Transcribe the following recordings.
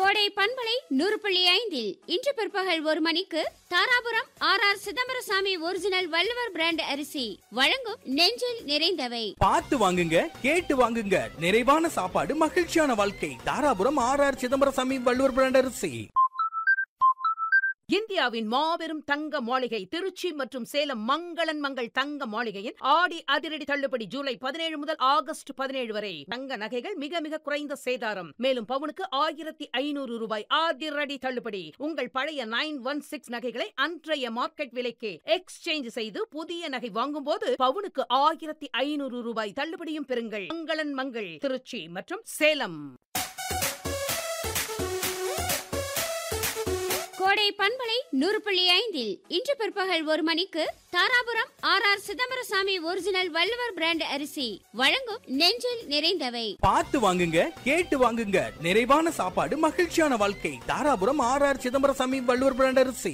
கோடை பண்பலை நூறு புள்ளி ஐந்தில் இன்று பிற்பகல் ஒரு மணிக்கு Dharapuram R R Chidambarasamy original Valluvar brand அரிசி வழங்கும் நெஞ்சில் நிறைந்தவை பார்த்து வாங்குங்க கேட்டு வாங்குங்க நிறைவான சாப்பாடு மகிழ்ச்சியான வாழ்க்கை Dharapuram R R Chidambarasamy Valluvar brand அரிசி இந்தியாவின் மாபெரும் தங்க மாளிகை திருச்சி மற்றும் சேலம் மங்களன் மங்கள் தங்க மாளிகையின் ஆடி அதிரடி தள்ளுபடி ஜூலை பதினேழு முதல் ஆகஸ்ட் பதினேழு வரை தங்க நகைகள் மிக மிக குறைந்த சேதாரம் மேலும் பவுனுக்கு ஆயிரத்தி ஐநூறு ரூபாய் அதிரடி தள்ளுபடி உங்கள் பழைய நைன் ஒன் சிக்ஸ் நகைகளை அன்றைய மார்க்கெட் விலைக்கு எக்ஸ்சேஞ்ச் செய்து புதிய நகை வாங்கும்போது பவுனுக்கு ஆயிரத்தி ஐநூறு ரூபாய் தள்ளுபடியும் பெறுங்கள் மங்களன் மங்கள் திருச்சி மற்றும் சேலம் கோடை பண்பலை நூறு புள்ளி ஐந்தில் இன்று பிற்பகல் ஒரு மணிக்கு Dharapuram R R Chidambarasamy original Valluvar brand அரிசி வழங்கும் நெஞ்சில் நிறைந்தவை பார்த்து வாங்குங்க கேட்டு வாங்குங்க நிறைவான சாப்பாடு மகிழ்ச்சியான வாழ்க்கை Dharapuram R R Chidambarasamy Valluvar brand அரிசி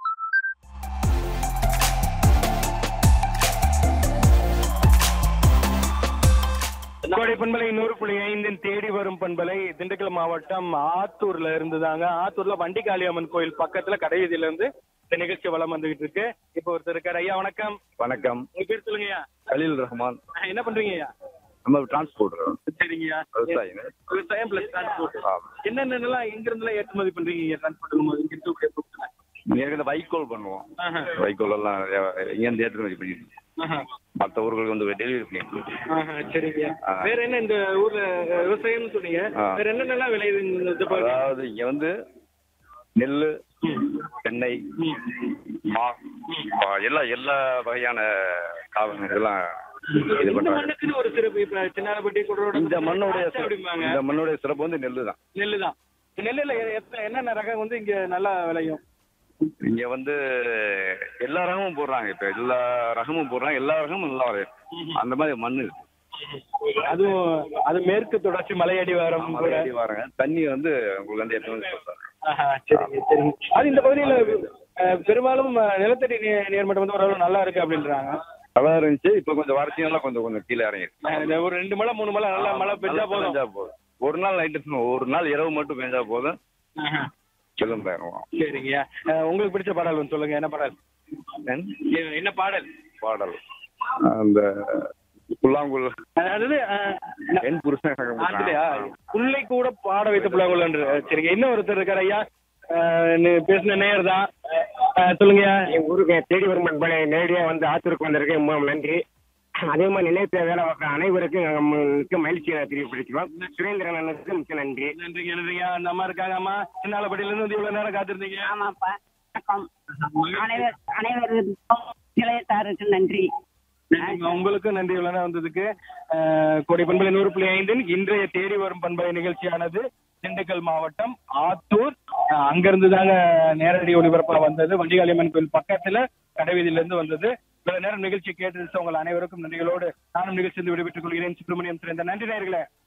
கோடை பண்பலை நூறு புள்ளி ஐந்தின் தேடி வரும் பண்பலை திண்டுக்கல் மாவட்டம் ஆத்தூர்ல இருந்துதாங்க ஆத்தூர்ல வண்டிகாளியம்மன் கோயில் பக்கத்துல கடைவீதியில இருந்து இந்த நிகழ்ச்சி வளம் வந்துகிட்டு இருக்கு இப்போ ஒருத்தர் இருக்காரு ஐயா வணக்கம் வணக்கம் உங்க பேர் சொல்லுங்க ஐயா கலீல் ரஹ்மான் அஹ், என்ன பண்றீங்க ஐயா நம்ம டிரான்ஸ்போர்ட் சரிங்கய்யா விவசாயிங்க விவசாயம் பிளஸ் டிரான்ஸ்போர்ட் ஆமா. என்னென்னலாம் எங்க இருந்துலாம் ஏற்றுமதி பண்றீங்க டிரான்ஸ்போர்ட் போது இங்க இருக்கக்கூடிய பொருட்களை? ஏற்கனவே வைக்கோல் பண்ணுவோம் ஆஹா. வைக்கோல் எல்லாம் இங்கேருந்து ஏற்றுமதி பண்ணிட்டு ஆஹா. மற்ற ஊர்களுக்கு வந்து டெலிவரி பண்ணிட்டு ஆஹா, சரிங்க ஆ. வேற என்ன இந்த ஊர்ல அஹ், விவசாயம்னு சொன்னீங்க ஆ. வேற என்னென்னலாம் விளையுது இந்த இது பாருங்க. அதாவது இங்க வந்து நெல் தென்னை மா ஆ, எல்லா எல்லா வகையான காவல் இதெல்லாம் இது இந்த பண்றாங்க மண்ணுக்குன்னு ஒரு சிறப்பு இப்ப சின்னாலப்பட்டி குடரோட இந்த மண்ணுடைய திராட்சை அப்படிம்பாங்க இந்த மண்ணுடைய சிறப்பு வந்து நெல்லு தான் நெல்லு தான் நெல்லுல எ- எத்தனை- என்னென்ன ரகம் வந்து இங்க நல்லா விளையும் இங்க வந்து எல்லா ரகமும் போடுறாங்க இப்ப எல்லா ரகமும் போடுறாங்க எல்லா ரகமும் நல்லா வரையும் அந்த மாதிரி மண்ணு இருக்கு அதுவும் அது மேற்கு தொடர்ச்சி மலையடி வாரம் கூட மலையடி வாரங்க தண்ணி வந்து உங்களுக்கு வந்து எப்பவுமே சொல்றாங்க ஆஹா, சரிங்க சரிங்க அது இந்த பகுதியில அஹ், பெரும்பாலும் அஹ், நிலத்தடி நீ- நீர்மட்டம் வந்து ஓரளவு நல்லா இருக்கு அப்படின்றாங்க நல்லா இருந்துச்சு இப்ப கொஞ்சம் வறட்சியெல்லாம் கொஞ்சம் கொஞ்சம் கீழே இறங்கிருக்கு அஹ், இந்த ஒரு ரெண்டு மழை மூணு மழை நல்லா மழை பெஞ்சா நல்லா போதும் பெஞ்சா போதும் ஒரு நாள் நைட்டு ஒரு நாள் இரவு மட்டும் பெஞ்சா போதும் ஆஹா, செல்லும் போயிடும் சரிங்க அஹ், உங்களுக்கு பிடிச்ச பாடல் வந்து சொல்லுங்க என்ன பாடல் எ- என்ன பாடல் பாடல் அந்த புல்லாங்குழல் அதாவது அஹ், என் புருஷன் அதுலயா புள்ளை கூட பாட வைத்த புலகுலன்று சரிங்க இன்னும் ஒருத்தர் இருக்காரு ஐயா அஹ், நீ பேசின நேயர் தான் அஹ், சொல்லுங்கய்யா என் ஊருக்கு தேடி வரும் பண்பலை நேரடியாக வந்து ஆத்தூருக்கு வந்திருக்கு ரொம்ப நன்றி அதே மாதிரி நிலையத்தில் வேலை பார்க்குற அனைவருக்கும் நாங்கள் மிக்க மகிழ்ச்சியை தெரியப்படுத்திக்கிறோம் சுரேந்திரன் அண்ணனுக்கு மிக்க நன்றி நன்றிங்க நன்றிங்க அந்த அம்மா இருக்காங்க அம்மா சின்னாலப்பட்டியில இருந்து வந்து இவ்வளவு நேரம் காத்திருந்தீங்க ஆமாப்பா வணக்கம் அனைவர் அனைவருக்கும் நிலையத்தாருக்கு நன்றி நன்றிங்க. உங்களுக்கும் நன்றி இவ்வளவு நேரம் வந்ததுக்கு அஹ், கோடை பண்பலை நூறு புள்ளி ஐந்தின் இன்றைய தேடி வரும் பண்பலை நிகழ்ச்சியானது திண்டுக்கல் மாவட்டம் ஆத்தூர் அஹ், அங்கிருந்து தாங்க நேரடி ஒளிபரப்பா வந்தது வண்டிகாளியம்மன் கோயில் பக்கத்துல கடைவீதியில இருந்து வந்தது இவ்வளவு நேரம் நிகழ்ச்சி கேட்டு உங்கள் அனைவருக்கும் நன்றிகளோடு நானும் நிகழ்ச்சி விடைபெற்றுக் கொள்கிறேன் சுப்பிரமணியம் சிறந்த நன்றி நேயர்களே